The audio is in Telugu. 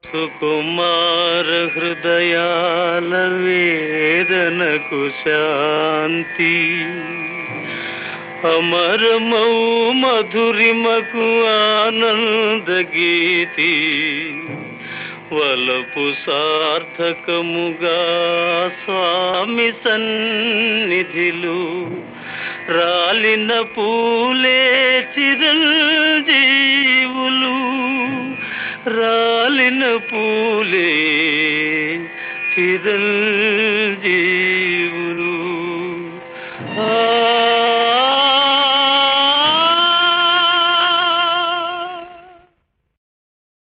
సుకుమార హృదయాల వేదనకు శాంతి అమరమౌ మధురిమకు ఆనంద గీతి వలపు సార్థకముగా స్వామి సన్నిధిలు రాలిన పూలే చిరంజీవులు రాలిన పూలే చిరంజీవులు ఆ